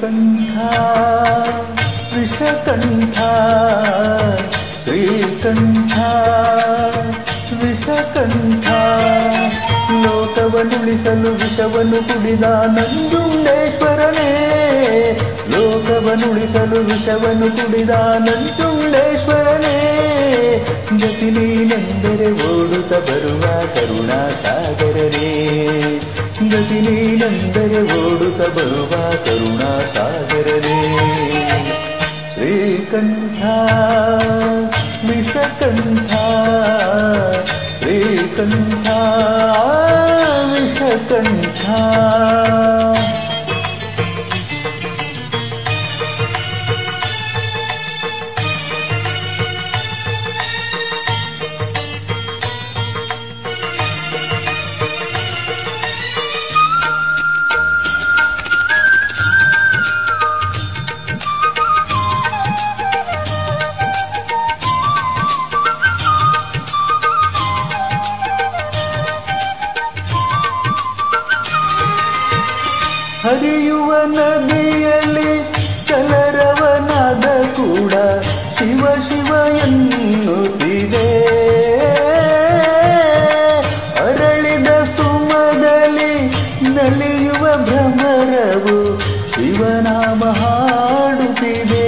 ಶ್ರೀಕಂಠ ವಿಷಕಂಠ ಶ್ರೀಕಂಠ ವಿಷಕಂಠ ಲೋಕವನುಳಿಸಲು ವಿಷವನ್ನು ಕುಡಿದ ನಂಜುಂಡೇಶ್ವರನೇ ಲೋಕವನುಳಿಸಲು ವಿಷವನ್ನು ಕುಡಿದ ನಂಜುಂಡೇಶ್ವರನೇ ಗತಿ ನೀನೆಂದರೆ ಓಡುತ್ತ ಬರುವ ಕರುಣಾ ಸಾಗರನೇ ಗತಿ ನೀನೆಂದರೆ ಓಡುತ್ತ ಬರುವ ಕರುಣಾ ಸಾಗರನೇ ಶ್ರೀಕಂಠ ವಿಷಕಂಠ ಶ್ರೀಕಂಠ ವಿಷಕಂಠ ಹರಿಯುವ ನದಿಯಲ್ಲಿ ಕಲರವನಾದ ಕೂಡ ಶಿವ ಶಿವ ಎನ್ನುತ್ತಿದೆ ಅರಳಿದ ಸುಮದಲ್ಲಿ ನಲಿಯುವ ಭ್ರಮರವು ಶಿವನಾಮ ಹಾಡುತ್ತಿದೆ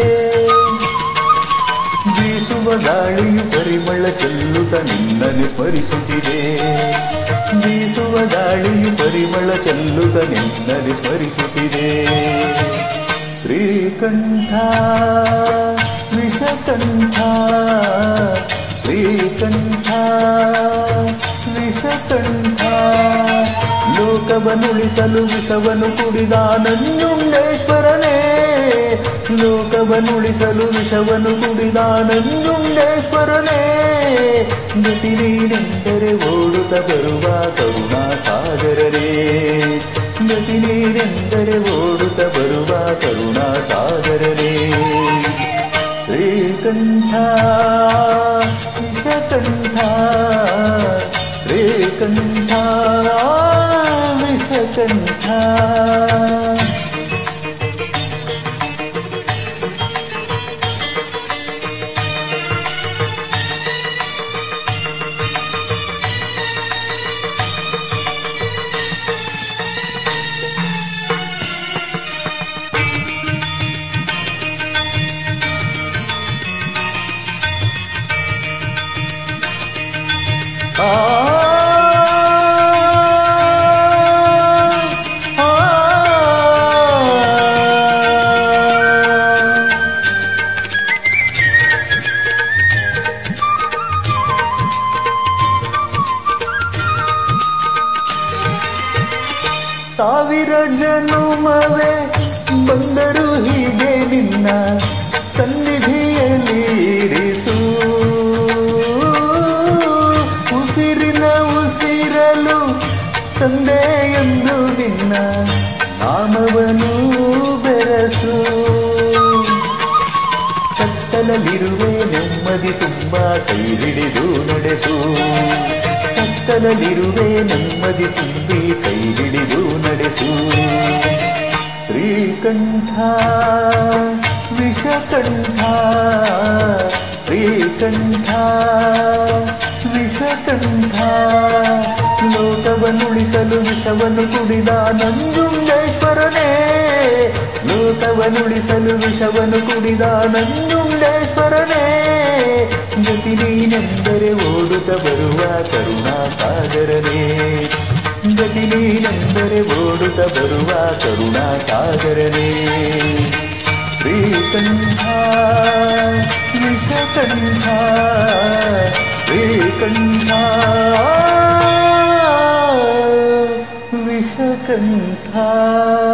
ಬೀಸುವ ಗಾಳಿಯು ಪರಿಮಳ ಚೆಲ್ಲುತ್ತ ನಿನ್ನನ್ನು ಸ್ಮರಿಸುತ್ತಿದೆ ಬೀಸುವ ಗಾಳಿಯು ಪರಿಮಳ ಚೆಲ್ಲುತ್ತ ನಿನ್ನನ್ನು ಸ್ಮರಿಸುತ್ತಿದೆ ಶ್ರೀಕಂಠ ವಿಷಕಂಠ ಶ್ರೀಕಂಠ ವಿಷಕಂಠ ಲೋಕವನುಳಿಸಲು ವಿಷವನ್ನು ಕುಡಿದ ನಂಜುಂಡೇಶ್ವರನೇ ಲೋಕವನುಳಿಸಲು ವಿಷವನ್ನು ಕುಡಿದ ನಂಜುಂಡೇಶ್ವರನೇ ಗತಿ ನೀನೆಂದರೆ ಓಡುತ್ತ ಬರುವ ಕರುಣಾ ಸಾಗರನೇ ಗತಿ ನೀನೆಂದರೆ ಓಡುತ್ತ ಬರುವ ಕರುಣಾ ಸಾಗರನೇ ಶ್ರೀಕಂಠ ವಿಷಕಂಠ ಶ್ರೀಕಂಠ ವಿಷಕಂಠ ಆ ಆ ಸಾವಿರ ಜನುಮವೇ ಬಂದರು ಹೀಗೆ ನಿನ್ನ ಸನ್ನಿಧಿಯಲ್ಲಿ ಇರಿಸು ಉಸಿರಿನ ಉಸಿರಲು ತಂದೆ ಎಂದು ನಿನ್ನ ನಾಮವನು ಬೆರಸು ಕತ್ತಲಲ್ಲಿರುವೆ ನೆಮ್ಮದಿ ತುಂಬ ಕೈ ಹಿಡಿದು ನಡೆಸು ಕತ್ತಲಲ್ಲಿರುವೆ ನೆಮ್ಮದಿ ತುಂಬಿ ಕೈ ಹಿಡಿದು ನಡೆಸು ಶ್ರೀಕಂಠ ವಿಷಕಂಠ ಶ್ರೀಕಂಠ ವಿಷಕಂಠ ಲೋಕವನ್ನುಳಿಸಲು ವಿಷವನ್ನು ಕುಡಿದ ನಂಜುಂಡೇಶ್ವರನೇ ಲೋಕವನ್ನುಳಿಸಲು ವಿಷವನ್ನು ಕುಡಿದ ನಂಜುಂಡೇಶ್ವರನೇ ಗತಿ ನೀನೆಂದರೆ ಓಡುತ್ತ ಬರುವ ಕರುಣಾ ಸಾಗರನೇ ಗತಿ ನೀನೆಂದರೆ ಓಡುತ್ತ ಬರುವ ಕರುಣಾ ಸಾಗರನೇ ಶ್ರೀಕಂಠ ವಿಷಕಂಠ ಶ್ರೀಕಂಠ ವಿಷಕಂಠ